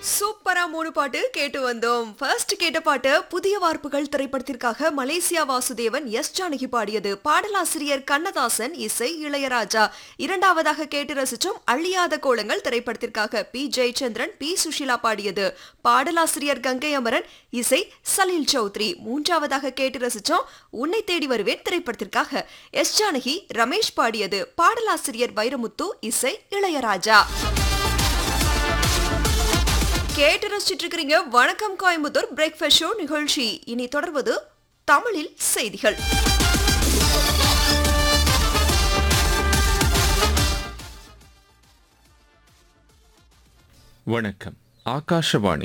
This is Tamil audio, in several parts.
சூப்பரா மூணு பாட்டு கேட்டு வந்தோம் ஃபர்ஸ்ட் கேட்ட பாட்டு புதிய வார்ப்புகள் திரைப்படத்திற்காக மலேசியா வாசுதேவன் எஸ் ஜானகி பாடியது பாடலாசிரியர் கண்ணதாசன் இசை இளையராஜா இரண்டாவதாக கேட்டு ரசிச்சோம் அழியாத கோலங்கள் திரைப்படத்திற்காக பி ஜெயச்சந்திரன் பி சுஷிலா பாடியது பாடலாசிரியர் கங்கை அமரன் இசை சலீல் சௌத்ரி மூன்றாவதாக கேட்டு ரசிச்சோம் உன்னை தேடி வருவேன் திரைப்படத்திற்காக எஸ் ஜானகி ரமேஷ் பாடியது பாடலாசிரியர் வைரமுத்து இசை இளையராஜா கேட்டு ரசிச்சிட்டு இருக்கிறீங்க வணக்கம் கோயம்புத்தூர் பிரேக்ஃபாஸ்ட் ஷோ நிகழ்ச்சி இனி தொடர்வது தமிழில் செய்திகள் வணக்கம் ஆகாஷவாணி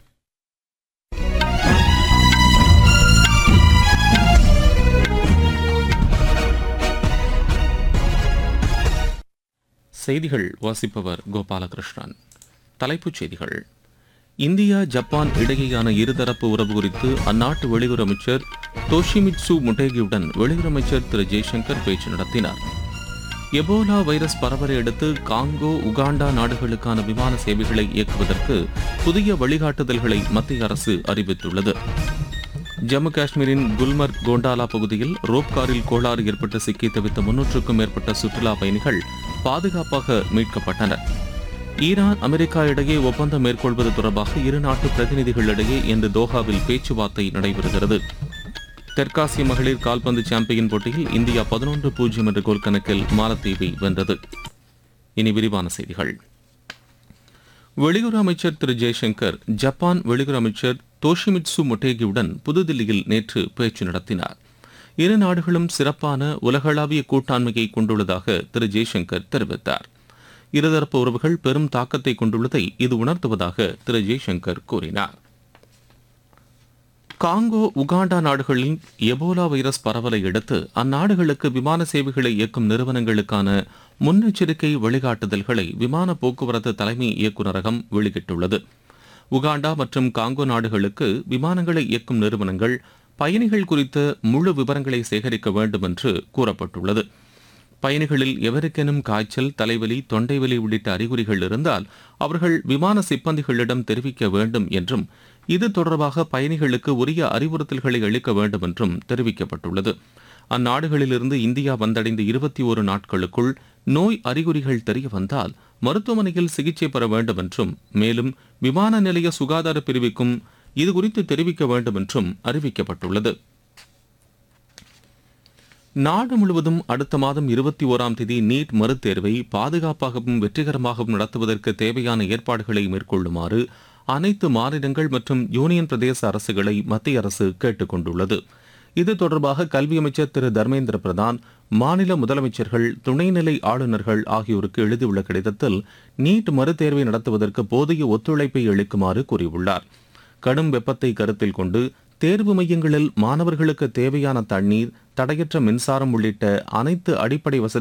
செய்திகள் வாசிப்பவர் கோபாலகிருஷ்ணன் தலைப்புச் செய்திகள் இந்தியா ஜப்பான் இடையேயான இருதரப்பு உறவு குறித்து அந்நாட்டு வெளியுறவு அமைச்சர் தோஷிமிட்சு முட்டேகியுடன் வெளியுறவு அமைச்சர் திரு ஜெய்சங்கர் பேச்சு நடத்தினார் எபோலா வைரஸ் பரவலை அடுத்து காங்கோ உகாண்டா நாடுகளுக்கான விமான சேவைகளை இயக்குவதற்கு புதிய வழிகாட்டுதல்களை மத்திய அரசு அறிவித்துள்ளது ஜம்மு காஷ்மீரின் குல்மர்க் கோண்டாலா பகுதியில் ரோப் காரில் கோளாறு ஏற்பட்டு சிக்கி தவித்த முன்னூற்றுக்கும் மேற்பட்ட சுற்றுலா பயணிகள் பாதுகாப்பாக மீட்கப்பட்டனர் ஈரான் அமெரிக்கா இடையே ஒப்பந்தம் மேற்கொள்வது தொடர்பாக இரு நாட்டு பிரதிநிதிகளிடையே இன்று தோஹாவில் பேச்சுவார்த்தை நடைபெறுகிறது தெற்காசிய மகளிர் கால்பந்து சாம்பியன் போட்டியில் இந்தியா பதினொன்று பூஜ்ஜியம் என்ற கோல் கணக்கில் மாலத்தீவை வென்றது இனி விரிவான செய்திகள் வெளியுறவு அமைச்சர் திரு ஜெய்சங்கர் ஜப்பான் வெளியுறவு அமைச்சர் தோஷிமிட்சு மொட்டேகியுடன் புதுதில்லியில் நேற்று பேச்சு நடத்தினார் இரு நாடுகளும் சிறப்பான உலகளாவிய கூட்டாண்மையை கொண்டுள்ளதாக திரு ஜெய்சங்கர் தெரிவித்தார் இருதரப்பு உறவுகள் பெரும் தாக்கத்தை கொண்டுள்ளதை இது உணர்த்துவதாக திரு ஜெய்சங்கர் கூறினார் காங்கோ உகாண்டா நாடுகளில் எபோலா வைரஸ் பரவலை அடுத்து அந்நாடுகளுக்கு விமான சேவைகளை இயக்கும் நிறுவனங்களுக்கான முன்னெச்சரிக்கை வழிகாட்டுதல்களை விமான போக்குவரத்து தலைமை இயக்குநரகம் வெளியிட்டுள்ளது உகாண்டா மற்றும் காங்கோ நாடுகளுக்கு விமானங்களை இயக்கும் நிறுவனங்கள் பயணிகள் குறித்த முழு விவரங்களை சேகரிக்க வேண்டும் என்று கூறப்பட்டுள்ளது பயணிகளில் எவருக்கெனும் காய்ச்சல் தலைவலி தொண்டைவலி உள்ளிட்ட அறிகுறிகள் இருந்தால் அவர்கள் விமான சிப்பந்திகளிடம் தெரிவிக்க வேண்டும் என்றும் இது தொடர்பாக பயணிகளுக்கு உரிய அறிவுறுத்தல்களை அளிக்க வேண்டும் என்றும் தெரிவிக்கப்பட்டுள்ளது அந்நாடுகளிலிருந்து இந்தியா வந்தடைந்த இருபத்தி ஒரு நாட்களுக்குள் நோய் அறிகுறிகள் தெரிய வந்தால் மருத்துவமனையில் சிகிச்சை பெற வேண்டும் என்றும் மேலும் விமான நிலைய சுகாதார பிரிவுக்கும் இதுகுறித்து தெரிவிக்க வேண்டும் என்றும் அறிவிக்கப்பட்டுள்ளது நாடு முழுவதும் அடுத்த மாதம் இருபத்தி ஓராம் தேதி நீட் மறுதேர்வை பாதுகாப்பாகவும் வெற்றிகரமாகவும் நடத்துவதற்கு தேவையான ஏற்பாடுகளை மேற்கொள்ளுமாறு அனைத்து மாநிலங்கள் மற்றும் யூனியன் பிரதேச அரசுகளை மத்திய அரசு கேட்டுக் கொண்டுள்ளது இது தொடர்பாக கல்வி அமைச்சர் திரு தர்மேந்திர பிரதான் மாநில முதலமைச்சர்கள் துணைநிலை ஆளுநர்கள் ஆகியோருக்கு எழுதியுள்ள கடிதத்தில் நீட் மறுதேர்வை நடத்துவதற்கு போதிய ஒத்துழைப்பை அளிக்குமாறு கூறியுள்ளார் கடும் வெப்பத்தை கருத்தில் கொண்டு தேர்வு மையங்களில் மாணவர்களுக்கு தேவையான தண்ணீர் தடையற்ற மின்சாரம் உள்ளிட்ட அனைத்து அடிப்படை வசதி